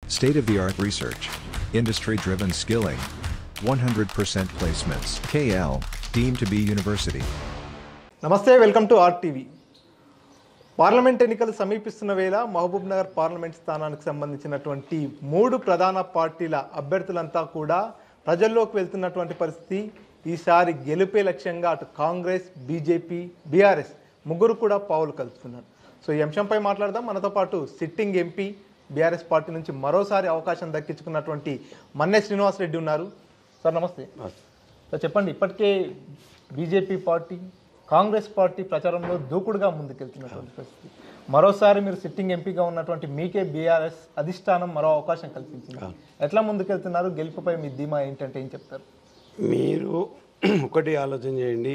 State of the art research. Industry driven skilling. 100% placements. KL, deemed to be university. నమస్తే welcome to RTV parliament ఎన్నికలు సమీపిస్తున్న వేళ Mahabub Nagar parliament స్థానానికి సంబంధించినటువంటి మూడు ప్రధాన పార్టీల అభ్యర్థులంతా కూడా ప్రజల్లోకి వెళ్తున్నటువంటి పరిస్థితి ఈసారి గెలిపే లక్ష్యంగా అటు కాంగ్రెస్ బీజేపీ బీఆర్ఎస్ ముగ్గురు కూడా పావులు కలుపుతున్నారు సో ఈ అంశంపై మాట్లాడదాం మనతో పాటు సిట్టింగ్ ఎంపీ బీఆర్ఎస్ పార్టీ నుంచి మరోసారి అవకాశం దక్కించుకున్నటువంటి మన్నే శ్రీనివాస్ రెడ్డి ఉన్నారు సార్ నమస్తే సార్ చెప్పండి ఇప్పటికే బీజేపీ పార్టీ కాంగ్రెస్ పార్టీ ప్రచారంలో దూకుడుగా ముందుకెళ్తున్నటువంటి పరిస్థితి మరోసారి మీరు సిట్టింగ్ ఎంపీగా ఉన్నటువంటి మీకే బీఆర్ఎస్ అధిష్టానం మరో అవకాశం కల్పించింది ఎట్లా ముందుకెళ్తున్నారు గెలుపుపై మీ ధీమా ఏంటంటే ఏం చెప్తారు మీరు ఒకటి ఆలోచన చేయండి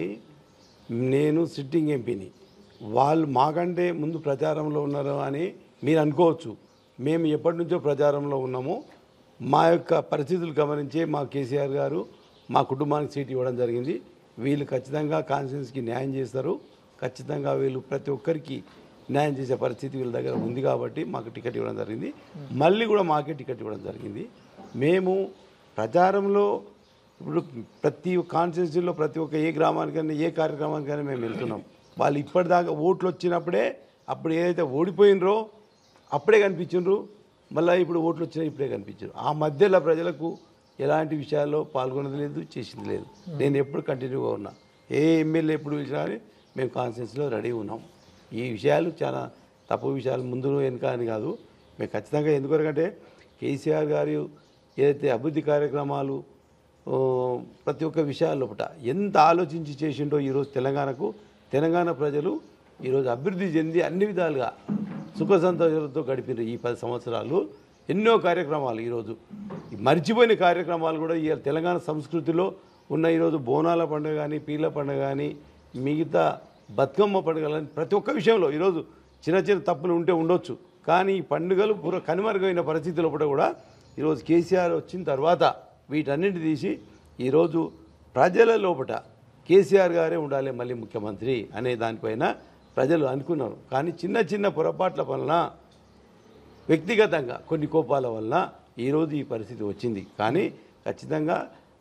నేను సిట్టింగ్ ఎంపీని వాళ్ళు మాకంటే ముందు ప్రచారంలో ఉన్నారు అని మీరు అనుకోవచ్చు మేము ఎప్పటి నుంచో ప్రచారంలో ఉన్నాము మా యొక్క పరిస్థితులు గమనించే మా కేసీఆర్ గారు మా కుటుంబానికి సీట్ ఇవ్వడం జరిగింది వీళ్ళు ఖచ్చితంగా కాన్స్టిట్యూన్సీకి న్యాయం చేస్తారు ఖచ్చితంగా వీళ్ళు ప్రతి ఒక్కరికి న్యాయం చేసే పరిస్థితి వీళ్ళ దగ్గర ఉంది కాబట్టి మాకు టికెట్ ఇవ్వడం జరిగింది మళ్ళీ కూడా మాకే టికెట్ ఇవ్వడం జరిగింది మేము ప్రచారంలో ఇప్పుడు ప్రతి కాన్స్టిట్యూన్సీలో ప్రతి ఒక్క ఏ గ్రామానికైనా ఏ కార్యక్రమానికైనా మేము వెళ్తున్నాం వాళ్ళు ఇప్పటిదాకా ఓట్లు వచ్చినప్పుడే అప్పుడు ఏదైతే ఓడిపోయినరో అప్పుడే కనిపించిండ్రు మళ్ళీ ఇప్పుడు ఓట్లు వచ్చినా ఇప్పుడే కనిపించారు ఆ మధ్యలో ప్రజలకు ఎలాంటి విషయాల్లో పాల్గొన్నది లేదు చేసింది లేదు నేను ఎప్పుడు కంటిన్యూగా ఉన్నా ఏ ఎమ్మెల్యే ఎప్పుడు పిలిచినా కానీ మేము కాన్స్టిట్యూన్సీలో రెడీ ఉన్నాం ఈ విషయాలు చాలా తప్పు విషయాలు ముందు వెనుక అని కాదు మేము ఖచ్చితంగా ఎందుకంటే కేసీఆర్ గారు ఏదైతే అభివృద్ధి కార్యక్రమాలు ఓ, ప్రతి ఒక్క విషయాల లోపల ఎంత ఆలోచించి చేసిండో ఈరోజు తెలంగాణకు తెలంగాణ ప్రజలు ఈరోజు అభివృద్ధి చెంది అన్ని విధాలుగా సుఖ సంతోషాలతో గడిపిన ఈ పది సంవత్సరాలు ఎన్నో కార్యక్రమాలు ఈరోజు ఈ మర్చిపోయిన కార్యక్రమాలు కూడా ఈ తెలంగాణ సంస్కృతిలో ఉన్న ఈరోజు బోనాల పండుగ కానీ పీర్ల పండుగ కానీ మిగతా బతుకమ్మ పండుగలు కానీ ప్రతి ఒక్క విషయంలో ఈరోజు చిన్న చిన్న తప్పులు ఉంటే ఉండొచ్చు కానీ ఈ పండుగలు పూర కనుమరుగైన పరిస్థితి లోపల కూడా ఈరోజు కేసీఆర్ వచ్చిన తర్వాత వీటన్నిటి తీసి ఈరోజు ప్రజల లోపల కేసీఆర్ గారే ఉండాలి మళ్ళీ ముఖ్యమంత్రి అనే దానిపైన ప్రజలు అనుకున్నారు కానీ చిన్న చిన్న పొరపాట్ల వలన వ్యక్తిగతంగా కొన్ని కోపాల వలన ఈరోజు ఈ పరిస్థితి వచ్చింది కానీ ఖచ్చితంగా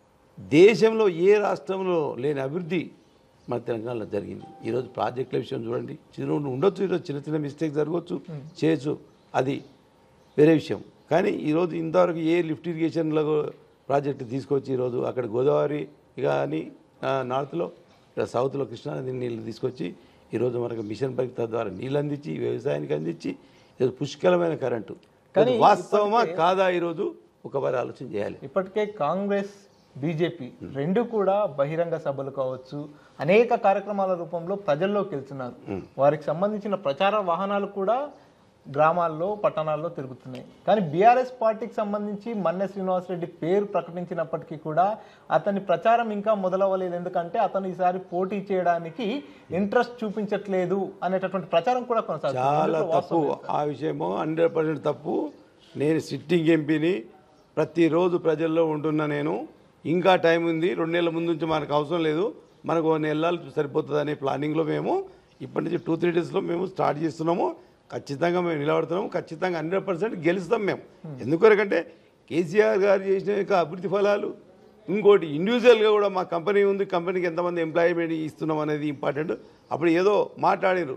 దేశంలో ఏ రాష్ట్రంలో లేని అభివృద్ధి మన తెలంగాణలో జరిగింది ఈరోజు ప్రాజెక్టుల విషయం చూడండి చిన్న ఉండొచ్చు ఈరోజు చిన్న చిన్న మిస్టేక్ జరగవచ్చు చేయొచ్చు అది వేరే విషయం కానీ ఈరోజు ఇంతవరకు ఏ లిఫ్ట్ ఇరిగేషన్లో ప్రాజెక్టు తీసుకొచ్చి ఈరోజు అక్కడ గోదావరి కానీ ఆ, నార్త్లో ఇక్కడ సౌత్లో కృష్ణానది నీళ్ళు తీసుకొచ్చి ఈరోజు మనకు మిషన్ భక్త ద్వారా నీళ్ళు అందించి వ్యవసాయానికి అందించి ఈరోజు పుష్కలమైన కరెంటు కానీ వాస్తవమా కాదా ఈరోజు ఒకసారి ఆలోచన చేయాలి ఇప్పటికే కాంగ్రెస్ బీజేపీ రెండు కూడా బహిరంగ సభలు కావచ్చు అనేక కార్యక్రమాల రూపంలో ప్రజల్లోకి వెళ్తున్నారు వారికి సంబంధించిన ప్రచార వాహనాలు కూడా గ్రామాల్లో పట్టణాల్లో తిరుగుతున్నాయి కానీ బీఆర్ఎస్ పార్టీకి సంబంధించి మన్నె శ్రీనివాసరెడ్డి పేరు ప్రకటించినప్పటికీ కూడా అతని ప్రచారం ఇంకా మొదలవ్వలేదు ఎందుకంటే అతను ఈసారి పోటీ చేయడానికి ఇంట్రెస్ట్ చూపించట్లేదు అనేటటువంటి ప్రచారం కూడా కొనసాగుతుంది చాలా ఇందులో తప్పు ఆ విషయము హండ్రెడ్ పర్సెంట్ తప్పు నేను సిట్టింగ్ ఎంపీని ప్రతిరోజు ప్రజల్లో ఉంటున్న నేను ఇంకా టైం ఉంది రెండు నెలల ముందు నుంచి మనకు అవసరం లేదు మనకు ఓ నెలలు సరిపోతుంది అనే ప్లానింగ్లో మేము ఇప్పటి నుంచి టూ త్రీ డేస్లో మేము స్టార్ట్ చేస్తున్నాము ఖచ్చితంగా మేము నిలబడుతున్నాము ఖచ్చితంగా హండ్రెడ్ పర్సెంట్ గెలుస్తాం మేము ఎందుకొరకంటే కేసీఆర్ గారు చేసిన యొక్క అభివృద్ధి ఫలాలు ఇంకోటి ఇండివిజువల్గా కూడా మా కంపెనీ ఉంది కంపెనీకి ఎంతమంది ఎంప్లాయ్మెంట్ ఇస్తున్నాం అనేది ఇంపార్టెంట్ అప్పుడు ఏదో మాట్లాడినారు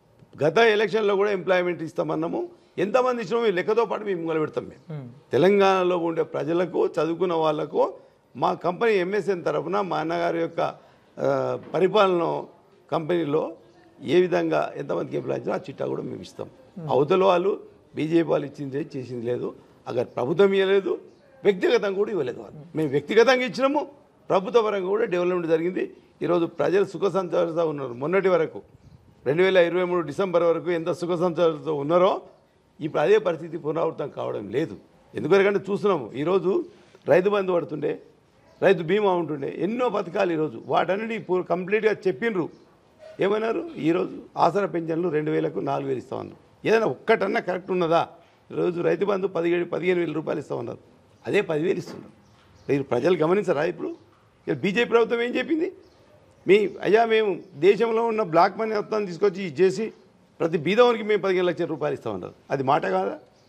గత ఎలక్షన్లో కూడా ఎంప్లాయ్మెంట్ ఇస్తామన్నాము ఎంతమంది ఇచ్చినామో ఈ లెక్కతో పాటు మేము మొదలు పెడతాం మేము తెలంగాణలో ఉండే ప్రజలకు చదువుకున్న వాళ్ళకు మా కంపెనీ ఎంఎస్ఎన్ తరఫున మా అన్నగారి యొక్క ఆ, పరిపాలన కంపెనీలో ఏ విధంగా ఎంతమందికి ఎంప్లాయ్ ఇచ్చినా ఆ చిట్టా కూడా మేము ఇస్తాం అవతల వాళ్ళు బీజేపీ వాళ్ళు ఇచ్చింది లేదు, చేసింది లేదు అక్కడ ప్రభుత్వం ఇవ్వలేదు వ్యక్తిగతంగా కూడా ఇవ్వలేదు వాళ్ళు మేము వ్యక్తిగతంగా ఇచ్చినాము ప్రభుత్వ పరంగా కూడా డెవలప్మెంట్ జరిగింది ఈరోజు ప్రజలు సుఖ సంతోషంతో ఉన్నారు మొన్నటి వరకు రెండు వేల ఇరవై మూడు డిసెంబర్ వరకు ఎంత సుఖ సంతోషంతో ఉన్నారో ఇప్పుడు అదే పరిస్థితి పునరావృతం కావడం లేదు ఎందుకంటే చూస్తున్నాము ఈరోజు రైతు బంధు పడుతుండే రైతు బీమా ఉంటుండే ఎన్నో పథకాలు ఈరోజు వాటన్నిటి పూ- కంప్లీట్గా చెప్పిండ్రు ఏమన్నారు ఈరోజు ఆసరా పెన్షన్లు రెండు వేలకు నాలుగు వేలు ఇస్తామన్నారు ఏదైనా ఒక్కటన్నా కరెక్ట్ ఉన్నదా ఈరోజు రైతు బంధు పదిహేడు పదిహేను వేల రూపాయలు ఇస్తామన్నారు అదే పదివేలు ఇస్తున్నారు మీరు ప్రజలు గమనించరా ఇప్పుడు ఇక బీజేపీ ప్రభుత్వం ఏం చెప్పింది మీ అయ్యా మేము దేశంలో ఉన్న బ్లాక్ మనీ మొత్తం తీసుకొచ్చి ఇది చేసి ప్రతి బీదవానికి మేము పదిహేను లక్షల రూపాయలు ఇస్తామన్నారు అది మాట కాదా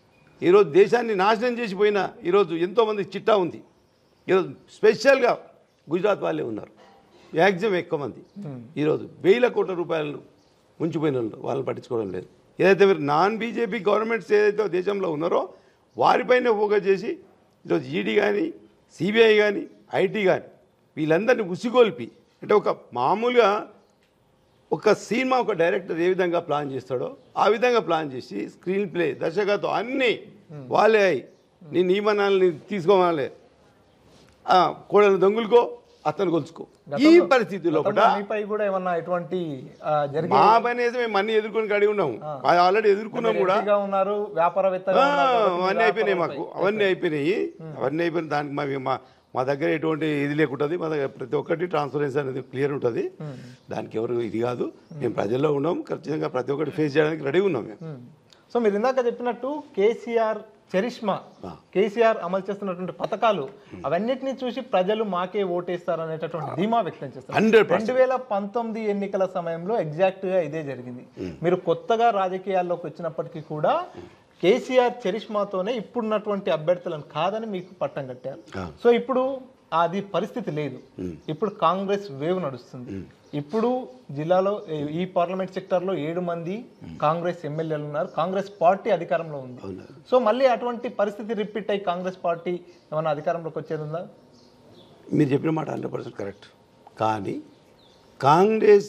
ఈరోజు దేశాన్ని నాశనం చేసిపోయిన ఈరోజు ఎంతోమంది చిట్టా ఉంది ఈరోజు స్పెషల్గా గుజరాత్ వాళ్ళే ఉన్నారు మ్యాక్సిమం ఎక్కువ మంది ఈరోజు వేల కోట్ల రూపాయలను ముంచిపోయిన వాళ్ళు వాళ్ళని పట్టించుకోవడం లేదు ఏదైతే మీరు నాన్ బీజేపీ గవర్నమెంట్స్ ఏదైతే దేశంలో ఉన్నారో వారిపైనే ఫోకస్ చేసి ఈరోజు ఈడీ కానీ సిబిఐ కానీ ఐటీ కానీ వీళ్ళందరినీ ఉసిగొల్పి అంటే ఒక మామూలుగా ఒక సినిమా ఒక డైరెక్టర్ ఏ విధంగా ప్లాన్ చేస్తాడో ఆ విధంగా ప్లాన్ చేసి స్క్రీన్ ప్లే దర్శకత్వం అన్నీ వాళ్ళే అయి నీ నియమనాలని తీసుకోవాలి ఆ, కోడలు దొంగులుకో అతను కొలుచుకో ఈ పరిస్థితి లోపల గతంలో మీపై కూడా ఏమన్నా ఎటువంటి ఆ, జరిగే మా పని అయితే మేము అన్ని ఎదుర్కొని కడిగి ఉన్నాము అది ఆల్రెడీ ఎదుర్కొన్నాం కూడా ఎంపీగా ఉన్నారు వ్యాపారవేత్తగా ఆ, ఉన్నారు కాబట్టి మీ అవన్నీ అయిపోయినాయి వ్యాపారం మాకు అవన్నీ అయిపోయినాయి అవన్నీ అయిపోయినాయి దానికి మా మా మా దగ్గర ఎటువంటి ఇది లేకుంటుంది మా దగ్గర ప్రతి ఒక్కటి ట్రాన్స్పరెన్సీ అనేది క్లియర్ ఉంటుంది దానికి ఎవరు ఇది కాదు మేము ప్రజల్లో ఉన్నాం ఖచ్చితంగా ప్రతి ఒక్కటి ఫేస్ చేయడానికి రెడీ ఉన్నాం మేము ఉమ్. సో మీరు ఇందాక చెప్పినట్టు కేసీఆర్ చరిష్మా కేసీఆర్ అమలు చేస్తున్నటువంటి పథకాలు అవన్నిటిని చూసి ప్రజలు మాకే ఓటేస్తారు అనేటటువంటి ధీమా వ్యక్తం చేస్తారు 100%. రెండు వేల పంతొమ్మిది ఎన్నికల సమయంలో ఎగ్జాక్ట్ గా ఇదే జరిగింది మీరు కొత్తగా రాజకీయాల్లోకి వచ్చినప్పటికీ కూడా కేసీఆర్ చరిష్మాతోనే ఇప్పుడున్నటువంటి అభ్యర్థులను కాదని మీకు పట్టం కట్టారు ఆ. సో ఇప్పుడు అది పరిస్థితి లేదు ఇప్పుడు కాంగ్రెస్ వేవ్ నడుస్తుంది ఇప్పుడు జిల్లాలో ఈ- ఈ పార్లమెంట్ సెక్టర్ లో ఏడు మంది కాంగ్రెస్ ఎమ్మెల్యేలు ఉన్నారు కాంగ్రెస్ పార్టీ అధికారంలో ఉంది సో మళ్ళీ అటువంటి పరిస్థితి రిపీట్ అయ్యి కాంగ్రెస్ పార్టీ ఏమైనా అధికారంలోకి వచ్చేది ఉందా మీరు చెప్పిన మాట హండ్రెడ్ పర్సెంట్ కరెక్ట్ కానీ కాంగ్రెస్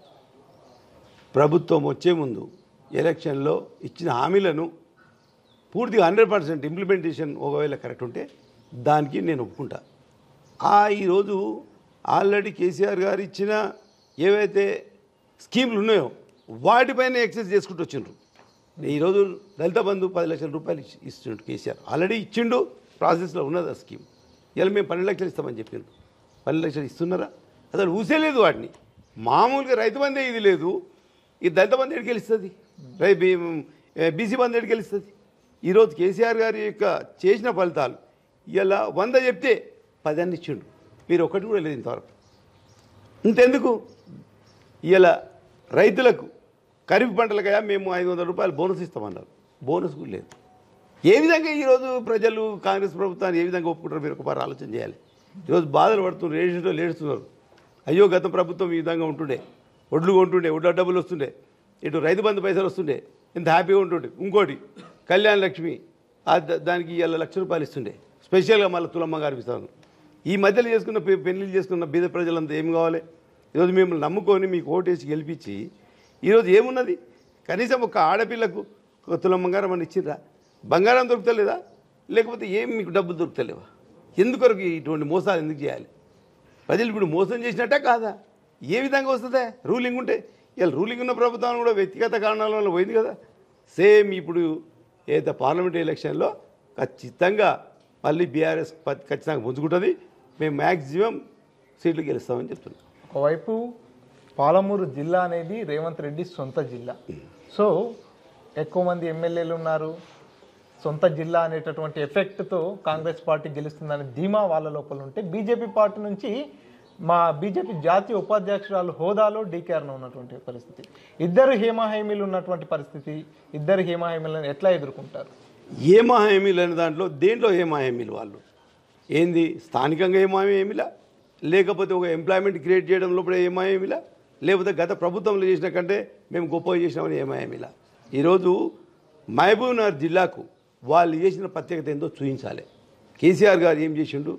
ప్రభుత్వం వచ్చే ముందు ఎలక్షన్లో ఇచ్చిన హామీలను పూర్తిగా హండ్రెడ్ పర్సెంట్ ఇంప్లిమెంటేషన్ ఒకవేళ కరెక్ట్ ఉంటే దానికి నేను ఒప్పుకుంటా ఆ ఈరోజు ఆల్రెడీ కేసీఆర్ గారు ఇచ్చిన ఏవైతే స్కీమ్లు ఉన్నాయో వాటిపైన ఎక్సెస్ చేసుకుంటూ వచ్చిండ్రు ఈరోజు దళిత బంధు పది లక్షల రూపాయలు ఇచ్చి- ఇస్తుండు కేసీఆర్ ఆల్రెడీ ఇచ్చిండు ప్రాసెస్లో ఉన్నది ఆ స్కీమ్ ఇలా మేము పన్నెండు లక్షలు ఇస్తామని చెప్పిండ్రు పన్నెండు లక్షలు ఇస్తున్నారా అసలు ఊసేలేదు వాటిని మామూలుగా రైతు బందే ఇది లేదు ఈ దళిత బంధు ఎడికి గెలుస్తుంది రై బీసీ బంధు ఎడికి గెలుస్తుంది ఈరోజు కేసీఆర్ గారి యొక్క చేసిన ఫలితాలు ఇలా వంద చెప్తే పది అన్ని ఇచ్చిండు మీరు ఒకటి కూడా లేదు ఇంతవరకు ఇంతెందుకు ఇలా రైతులకు ఖరీఫ్ పంటలకయా మేము ఐదు వందల రూపాయలు బోనస్ ఇస్తామన్నారు బోనస్ కూడా లేదు ఏ విధంగా ఈరోజు ప్రజలు కాంగ్రెస్ ప్రభుత్వాన్ని ఏ విధంగా ఒప్పుకుంటారో మీరు ఒకసారి ఆలోచన చేయాలి ఈరోజు బాధలు పడుతున్నారు ఏడుస్తుంటే లేడుస్తున్నారు అయ్యో గత ప్రభుత్వం ఈ విధంగా ఉంటుండే ఒడ్లు కొంటుండే ఒడ్ల డబ్బులు వస్తుండే ఇటు రైతు బంధు పైసలు వస్తుండే ఎంత హ్యాపీగా ఉంటుండే ఇంకోటి కళ్యాణ లక్ష్మి ఆ ద- దానికి ఇవాళ లక్ష రూపాయలు ఇస్తుండే స్పెషల్గా మళ్ళీ తులమ్మ గారికి ఇస్తాను ఈ మధ్యలో చేసుకున్న పె- పెళ్లిళ్ళు చేసుకున్న బీద ప్రజలంతా ఏం కావాలి ఈరోజు మిమ్మల్ని నమ్ముకొని మీకు ఓటేసి గెలిపించి ఈరోజు ఏమున్నది కనీసం ఒక ఆడపిల్లకు ఒక తులం బంగారం అని ఇచ్చిండ్రా బంగారం దొరుకుతలేదా లేకపోతే ఏం మీకు డబ్బులు దొరుకుతలేవా ఎందుకొరకు ఇటువంటి మోసాలు ఎందుకు చేయాలి ప్రజలు ఇప్పుడు మోసం చేసినట్టే కాదా ఏ విధంగా వస్తుందా రూలింగ్ ఉంటే ఇలా రూలింగ్ ఉన్న ప్రభుత్వం కూడా వ్యక్తిగత కారణాల వల్ల పోయింది కదా సేమ్ ఇప్పుడు ఏదైతే పార్లమెంట్ ఎలక్షన్లో ఖచ్చితంగా మళ్ళీ బీఆర్ఎస్ ఖచ్చితంగా పుంజుకుంటుంది మేము మ్యాక్సిమం సీట్లు గెలుస్తామని చెప్తున్నాం ఒకవైపు పాలమూరు జిల్లా అనేది రేవంత్ రెడ్డి సొంత జిల్లా సో ఎక్కువ మంది ఎమ్మెల్యేలు ఉన్నారు సొంత జిల్లా అనేటటువంటి ఎఫెక్ట్తో కాంగ్రెస్ పార్టీ గెలుస్తుందనే ధీమా వాళ్ళ లోపల ఉంటే బీజేపీ పార్టీ నుంచి మా బీజేపీ జాతీయ ఉపాధ్యక్షురాలు హోదాలో డీకేఆర్ను ఉన్నటువంటి పరిస్థితి ఇద్దరు హేమాహేమీలు ఉన్నటువంటి పరిస్థితి ఇద్దరు హేమాహేమీలను ఎట్లా ఎదుర్కొంటారు ఏమా హామీలు అనే దాంట్లో దేంట్లో ఏమా హామీలు వాళ్ళు ఏంది స్థానికంగా ఏమా హామీలా లేకపోతే ఒక ఎంప్లాయ్మెంట్ క్రియేట్ చేయడం లోపల ఏమా హామీలా లేకపోతే గత ప్రభుత్వంలో చేసిన కంటే మేము గొప్పగా చేసినామని ఏమా హామీలా ఈరోజు మహబూబ్ నగర్ జిల్లాకు వాళ్ళు చేసిన ప్రత్యేకత ఏందో చూపించాలి కేసీఆర్ గారు ఏం చేసిండు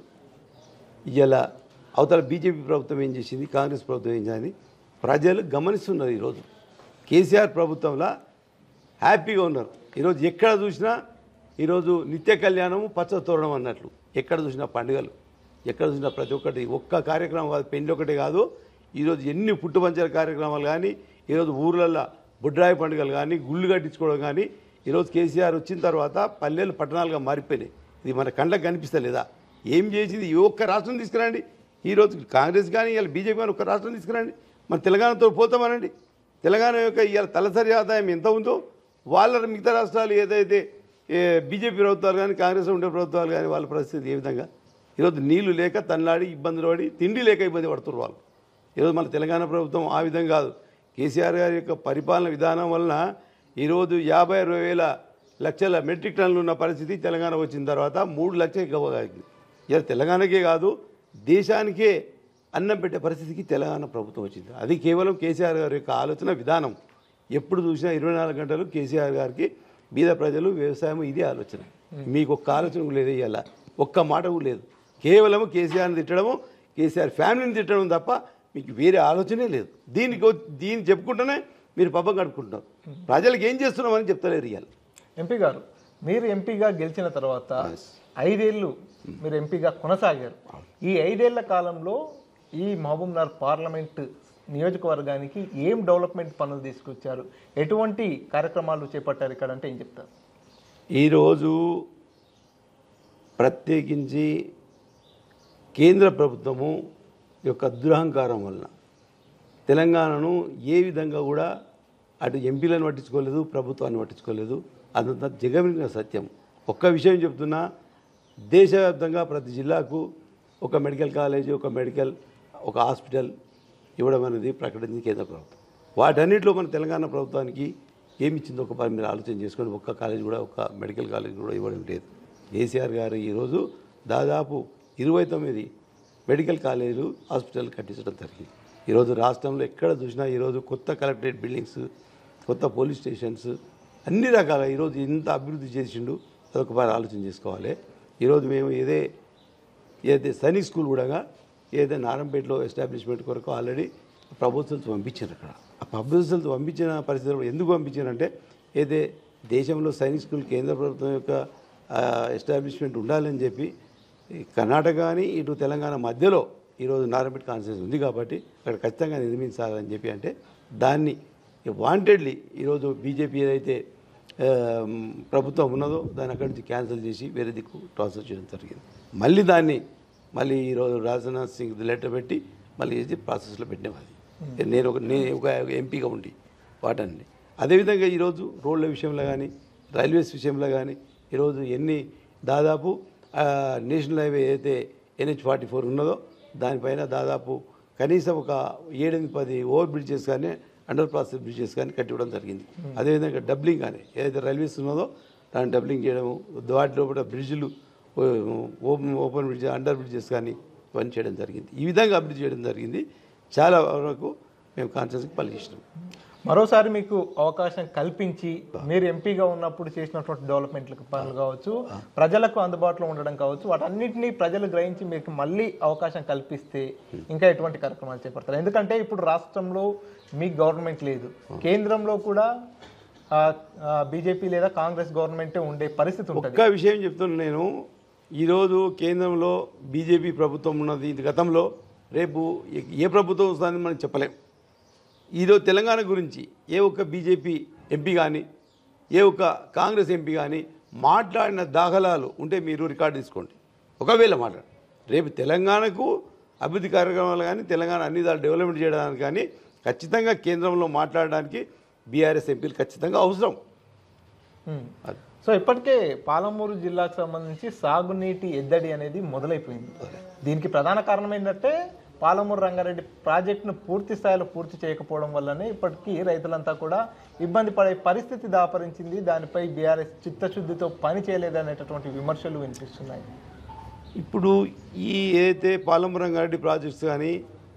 ఇలా అవతల బీజేపీ ప్రభుత్వం ఏం చేసింది కాంగ్రెస్ ప్రభుత్వం ఏం చేసింది ప్రజలు గమనిస్తున్నారు ఈరోజు కేసీఆర్ ప్రభుత్వంలో హ్యాపీగా ఉన్నారు ఈరోజు ఎక్కడ చూసినా ఈరోజు నిత్య కళ్యాణము పచ్చ తోరణం అన్నట్లు ఎక్కడ చూసినా పండుగలు ఎక్కడ చూసినా ప్రతి ఒక్కటి ఒక్క కార్యక్రమం కాదు పెళ్లి ఒకటే కాదు ఈరోజు ఎన్ని పుట్టుపంచల కార్యక్రమాలు కానీ ఈరోజు ఊర్లల్లో బుడ్రాయి పండుగలు కానీ గుళ్ళు కట్టించుకోవడం కానీ ఈరోజు కేసీఆర్ వచ్చిన తర్వాత పల్లెలు పట్టణాలుగా మారిపోయినాయి ఇది మన కళ్ళకు కనిపిస్తలేదా ఏం చేసింది ఏ ఒక్క రాష్ట్రం తీసుకురండి ఈరోజు కాంగ్రెస్ కానీ ఇవాళ బీజేపీ కానీ ఒక్క రాష్ట్రం తీసుకురండి మన తెలంగాణతో పోతామనండి తెలంగాణ యొక్క ఇవాళ తలసరి ఆదాయం ఎంత ఉందో వాళ్ళ మిగతా రాష్ట్రాలు ఏదైతే ఏ బీజేపీ ప్రభుత్వాలు కానీ కాంగ్రెస్ ఉండే ప్రభుత్వాలు కానీ వాళ్ళ పరిస్థితి ఏ విధంగా ఈరోజు నీళ్లు లేక తన్నాడి ఇబ్బందులు పడి తిండి లేక ఇబ్బంది పడుతున్నారు వాళ్ళు ఈరోజు మన తెలంగాణ ప్రభుత్వం ఆ విధంగా కాదు కేసీఆర్ గారి యొక్క పరిపాలన విధానం వలన ఈరోజు యాభై అరవై వేల లక్షల మెట్రిక్ టన్నులు ఉన్న పరిస్థితి తెలంగాణ వచ్చిన తర్వాత మూడు లక్షలకి అయింది ఇలా తెలంగాణకే కాదు దేశానికే అన్నం పెట్టే పరిస్థితికి తెలంగాణ ప్రభుత్వం వచ్చింది అది కేవలం కేసీఆర్ గారి యొక్క ఆలోచన విధానం ఎప్పుడు చూసినా ఇరవై నాలుగు గంటలు కేసీఆర్ గారికి బీద ప్రజలు వ్యవసాయం ఇదే ఆలోచన మీకు ఒక్క ఆలోచన కూడా లేదు ఇవాళ ఒక్క మాట కూడా లేదు కేవలం కేసీఆర్ని తిట్టడము కేసీఆర్ ఫ్యామిలీని తిట్టడం తప్ప మీకు వేరే ఆలోచనే లేదు దీనికి వ- దీన్ని చెప్పుకుంటూనే మీరు పబ్బం గడుపుకుంటున్నారు ప్రజలకు ఏం చేస్తున్నామని చెప్తలేరు ఇవాళ ఎంపీ గారు మీరు ఎంపీగా గెలిచిన తర్వాత ఐదేళ్లు మీరు ఎంపీగా కొనసాగారు ఈ ఐదేళ్ల కాలంలో ఈ మహబూబ్నగర్ పార్లమెంట్ నియోజకవర్గానికి ఏం డెవలప్మెంట్ పనులు తీసుకొచ్చారు ఎటువంటి కార్యక్రమాలు చేపట్టారు ఇక్కడ అంటే ఏం చెప్తారు ఈరోజు ప్రత్యేకించి కేంద్ర ప్రభుత్వము యొక్క దురహంకారం వలన తెలంగాణను ఏ విధంగా కూడా అటు ఎంపీలను పట్టించుకోలేదు ప్రభుత్వాన్ని పట్టించుకోలేదు అదంతా జగమిన సత్యం ఒక్క విషయం చెప్తున్నా దేశవ్యాప్తంగా ప్రతి జిల్లాకు ఒక మెడికల్ కాలేజ్ ఒక మెడికల్ ఒక హాస్పిటల్ ఇవ్వడం అనేది ప్రకటించింది కేంద్ర ప్రభుత్వం వాటన్నిటిలో మన తెలంగాణ ప్రభుత్వానికి ఏమి ఇచ్చిందో ఒక పని మీరు ఆలోచన చేసుకొని ఒక్క కాలేజ్ కూడా ఒక్క మెడికల్ కాలేజ్ కూడా ఇవ్వడం లేదు కేసీఆర్ గారు ఈరోజు దాదాపు ఇరవై తొమ్మిది మెడికల్ కాలేజీలు హాస్పిటల్ కట్టించడం జరిగింది ఈరోజు రాష్ట్రంలో ఎక్కడ చూసినా ఈరోజు కొత్త కలెక్టరేట్ బిల్డింగ్స్ కొత్త పోలీస్ స్టేషన్స్ అన్ని రకాల ఈరోజు ఇంత అభివృద్ధి చేసిండు అదొక బాగా ఆలోచన చేసుకోవాలి ఈరోజు మేము ఏదే ఏదైతే సైనిక్ స్కూల్ కూడా ఏదైతే నారంపేటలో ఎస్టాబ్లిష్మెంట్ కొరకు ఆల్రెడీ ప్రపోజల్స్ పంపించారు అక్కడ ఆ ప్రపోజల్స్ పంపించిన పరిస్థితుల్లో ఎందుకు పంపించారంటే ఏదైతే దేశంలో సైనిక్ స్కూల్ కేంద్ర ప్రభుత్వం యొక్క ఎస్టాబ్లిష్మెంట్ ఉండాలని చెప్పి ఈ కర్ణాటక కానీ ఇటు తెలంగాణ మధ్యలో ఈరోజు నారాయణపేట కాన్స్టిట్యూన్సీ ఉంది కాబట్టి అక్కడ ఖచ్చితంగా నిర్మించాలని చెప్పి అంటే దాన్ని వాంటెడ్లీ ఈరోజు బీజేపీ ఏదైతే ఆ, ప్రభుత్వం ఉన్నదో దాన్ని అక్కడి నుంచి క్యాన్సిల్ చేసి వేరే దిక్కు ట్రాన్స్ఫర్ చేయడం జరిగింది మళ్ళీ దాన్ని మళ్ళీ ఈరోజు రాజ్నాథ్ సింగ్ లెటర్ పెట్టి మళ్ళీ చేసి ప్రాసెస్లో పెట్టినాం అది నేను ఒక నేను ఒక ఎంపీగా ఉండి వాటన్ని అదేవిధంగా ఈరోజు రోడ్ల విషయంలో కానీ రైల్వేస్ విషయంలో కానీ ఈరోజు ఎన్ని దాదాపు ఆ, నేషనల్ హైవే ఏదైతే ఎన్హెచ్ ఫార్టీ ఫోర్ ఉన్నదో దానిపైన దాదాపు కనీసం ఒక ఏడెనిమిది పది ఓవర్ బ్రిడ్జెస్ కానీ అండర్ పాస్ బ్రిడ్జెస్ కానీ కట్టివ్వడం జరిగింది అదేవిధంగా డబ్లింగ్ కానీ ఏదైతే రైల్వేస్ ఉన్నదో దాన్ని డబ్లింగ్ చేయడము వాటి లోపల బ్రిడ్జ్లు open open bridge under bridges కానీ ఇవన్నీ చేయడం జరిగింది ఈ విధంగా అభివృద్ధి చేయడం జరిగింది చాలా వరకు మేము కాన్షియస్కి పలికిస్తున్నాం మరోసారి మీకు అవకాశం కల్పించి మీరు ఎంపీగా ఉన్నప్పుడు చేసినటువంటి డెవలప్మెంట్లకు పనులు కావచ్చు ప్రజలకు అందుబాటులో ఉండడం కావచ్చు వాటన్నిటినీ ప్రజలు గ్రహించి మీకు మళ్ళీ అవకాశం కల్పిస్తే ఇంకా ఎటువంటి కార్యక్రమాలు చేపడతారు ఎందుకంటే ఇప్పుడు రాష్ట్రంలో మీ గవర్నమెంట్ లేదు కేంద్రంలో కూడా బీజేపీ లేదా కాంగ్రెస్ గవర్నమెంటే ఉండే పరిస్థితి ఉంటుంది ఒక్క విషయం చెప్తున్నా నేను ఈరోజు కేంద్రంలో బీజేపీ ప్రభుత్వం ఉన్నది ఇది గతంలో రేపు ఏ- ఏ ప్రభుత్వం వస్తుందని మనం చెప్పలేం ఈరోజు తెలంగాణ గురించి ఏ ఒక్క బీజేపీ ఎంపీ కానీ ఏ ఒక్క కాంగ్రెస్ ఎంపీ కానీ మాట్లాడిన దాఖలాలు ఉంటే మీరు రికార్డు తీసుకోండి ఒకవేళ మాట్లాడు రేపు తెలంగాణకు అభివృద్ధి కార్యక్రమాలు కానీ తెలంగాణ అన్ని విధాలు డెవలప్మెంట్ చేయడానికి కానీ ఖచ్చితంగా కేంద్రంలో మాట్లాడడానికి బీఆర్ఎస్ ఎంపీలు ఖచ్చితంగా అవసరం ఉమ్. అది సో ఇప్పటికే పాలమూరు జిల్లాకు సంబంధించి సాగునీటి ఎద్దడి అనేది మొదలైపోయింది దీనికి ప్రధాన కారణం ఏంటంటే పాలమూరు రంగారెడ్డి ప్రాజెక్టును పూర్తి స్థాయిలో పూర్తి చేయకపోవడం వల్లనే ఇప్పటికీ రైతులంతా కూడా ఇబ్బంది పడే పరిస్థితి దాపరించింది దానిపై బీఆర్ఎస్ చిత్తశుద్ధితో పని చేయలేదనేటటువంటి విమర్శలు వినిపిస్తున్నాయి ఇప్పుడు ఈ ఏదైతే పాలెం రంగారెడ్డి ప్రాజెక్ట్స్ కానీ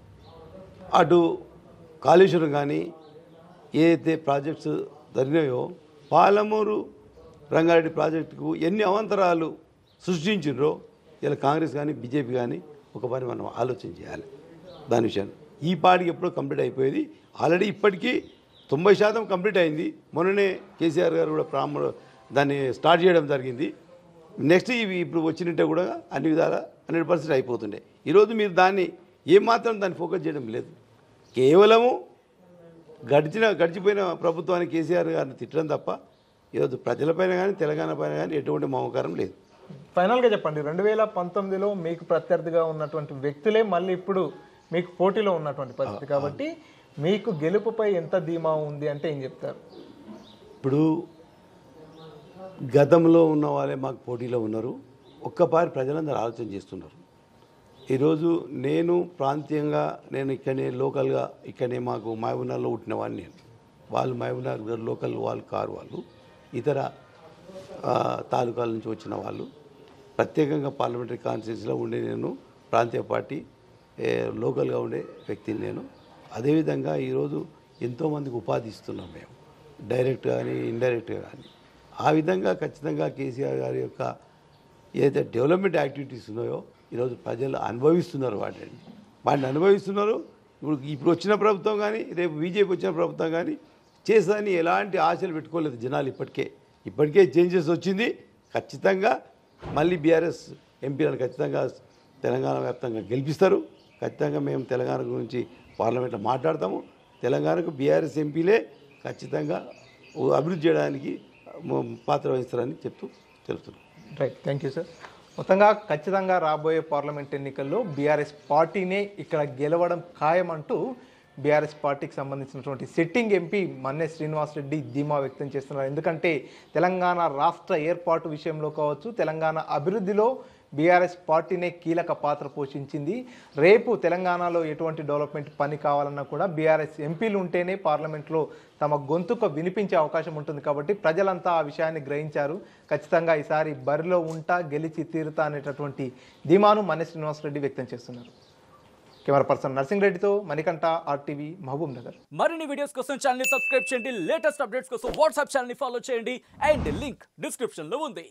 అటు కాళేశ్వరం కానీ ఏదైతే ప్రాజెక్ట్స్ జరిగినాయో పాలమూరు రంగారెడ్డి ప్రాజెక్టుకు ఎన్ని అవాంతరాలు సృష్టించిండ్రో ఇలా కాంగ్రెస్ కానీ బీజేపీ కానీ ఒక పని మనం ఆలోచన చేయాలి దాని విషయాన్ని ఈ పాటికి ఎప్పుడో కంప్లీట్ అయిపోయేది ఆల్రెడీ ఇప్పటికీ తొంభై శాతం కంప్లీట్ అయింది మొన్ననే కేసీఆర్ గారు కూడా ప్రారంభ దాన్ని స్టార్ట్ చేయడం జరిగింది నెక్స్ట్ ఇవి ఇప్పుడు వచ్చినట్టే కూడా అన్ని విధాలా హండ్రెడ్ పర్సెంట్ అయిపోతుండే ఈరోజు మీరు దాన్ని ఏమాత్రం దాన్ని ఫోకస్ చేయడం లేదు కేవలము గడిచిన గడిచిపోయిన ప్రభుత్వానికి కేసీఆర్ గారిని తిట్టడం తప్ప ఈరోజు ప్రజలపైన కానీ తెలంగాణ పైన కానీ ఎటువంటి మమకారం లేదు ఫైనల్గా చెప్పండి రెండు వేల పంతొమ్మిదిలో మీకు ప్రత్యర్థిగా ఉన్నటువంటి వ్యక్తులే మళ్ళీ ఇప్పుడు మీకు పోటీలో ఉన్నటువంటి పరిస్థితి కాబట్టి మీకు గెలుపుపై ఎంత ధీమా ఉంది అంటే ఏం చెప్తారు ఇప్పుడు గతంలో ఉన్న వాళ్ళే మాకు పోటీలో ఉన్నారు ఒక్కపారి ప్రజలందరూ ఆలోచన చేస్తున్నారు ఈరోజు నేను ప్రాంతీయంగా నేను ఇక్కడనే లోకల్గా ఇక్కడనే మాకు మహబూబ్నగర్లో పుట్టిన వాడిని నేను వాళ్ళు మహబూబ్నగర్ లోకల్ వాళ్ళు కారు వాళ్ళు ఇతర ఆ, తాలూకాల నుంచి వచ్చిన వాళ్ళు ప్రత్యేకంగా పార్లమెంటరీ కాన్స్టిట్యూన్సీలో ఉండే నేను ప్రాంతీయ పార్టీ ఏ, లోకల్గా ఉండే వ్యక్తిని నేను అదేవిధంగా ఈరోజు ఎంతోమందికి ఉపాధి ఇస్తున్నాం మేము డైరెక్ట్ కానీ ఇండైరెక్ట్గా కానీ ఆ విధంగా ఖచ్చితంగా కేసీఆర్ గారి యొక్క ఏదైతే డెవలప్మెంట్ యాక్టివిటీస్ ఉన్నాయో ఈరోజు ప్రజలు అనుభవిస్తున్నారు వాటిని వాటిని అనుభవిస్తున్నారు ఇప్పుడు ఇప్పుడు వచ్చిన ప్రభుత్వం కానీ రేపు బీజేపీ వచ్చిన ప్రభుత్వం కానీ చేస్తుందని ఎలాంటి ఆశలు పెట్టుకోలేదు జనాలు ఇప్పటికే ఇప్పటికే చేంజెస్ వచ్చింది ఖచ్చితంగా మళ్ళీ బీఆర్ఎస్ ఎంపీలను ఖచ్చితంగా తెలంగాణ వ్యాప్తంగా గెలిపిస్తారు ఖచ్చితంగా మేము తెలంగాణ గురించి పార్లమెంట్లో మాట్లాడతాము తెలంగాణకు బీఆర్ఎస్ ఎంపీలే ఖచ్చితంగా అభివృద్ధి చేయడానికి మ- పాత్ర వహిస్తారని చెప్తూ తెలుపుతున్నాను రైట్ థ్యాంక్ యూ సార్ మొత్తంగా ఖచ్చితంగా రాబోయే పార్లమెంట్ ఎన్నికల్లో బీఆర్ఎస్ పార్టీనే ఇక్కడ గెలవడం ఖాయమంటూ బీఆర్ఎస్ పార్టీకి సంబంధించినటువంటి సిట్టింగ్ ఎంపీ మన్నే శ్రీనివాసరెడ్డి ధీమా వ్యక్తం చేస్తున్నారు ఎందుకంటే తెలంగాణ రాష్ట్ర ఏర్పాటు విషయంలో కావచ్చు తెలంగాణ అభివృద్ధిలో బీఆర్ఎస్ పార్టీనే కీలక పాత్ర పోషించింది రేపు తెలంగాణలో ఎటువంటి డెవలప్మెంట్ పని కావాలన్నా కూడా బీఆర్ఎస్ ఎంపీలు ఉంటేనే పార్లమెంట్లో తమ గొంతుక వినిపించే అవకాశం ఉంటుంది కాబట్టి ప్రజలంతా ఆ విషయాన్ని గ్రహించారు ఖచ్చితంగా ఈసారి బరిలో ఉంటా గెలిచి తీరుతా అనేటటువంటి ధీమాను మన్నె శ్రీనివాసరెడ్డి వ్యక్తం చేస్తున్నారు కెమెరా పర్సన్ నర్సింగ్ రెడ్డితో మణికంఠ ఆర్టీవీ మహబూబ్ నగర్ మరిన్ని వీడియోస్ కోసం ఛానల్ సబ్స్క్రైబ్ చేయండి లేటెస్ట్ అప్డేట్స్ కోసం వాట్సాప్ ఛానల్ ఫాలో చేయండి అండ్ లింక్ డిస్క్రిప్షన్ లో ఉంది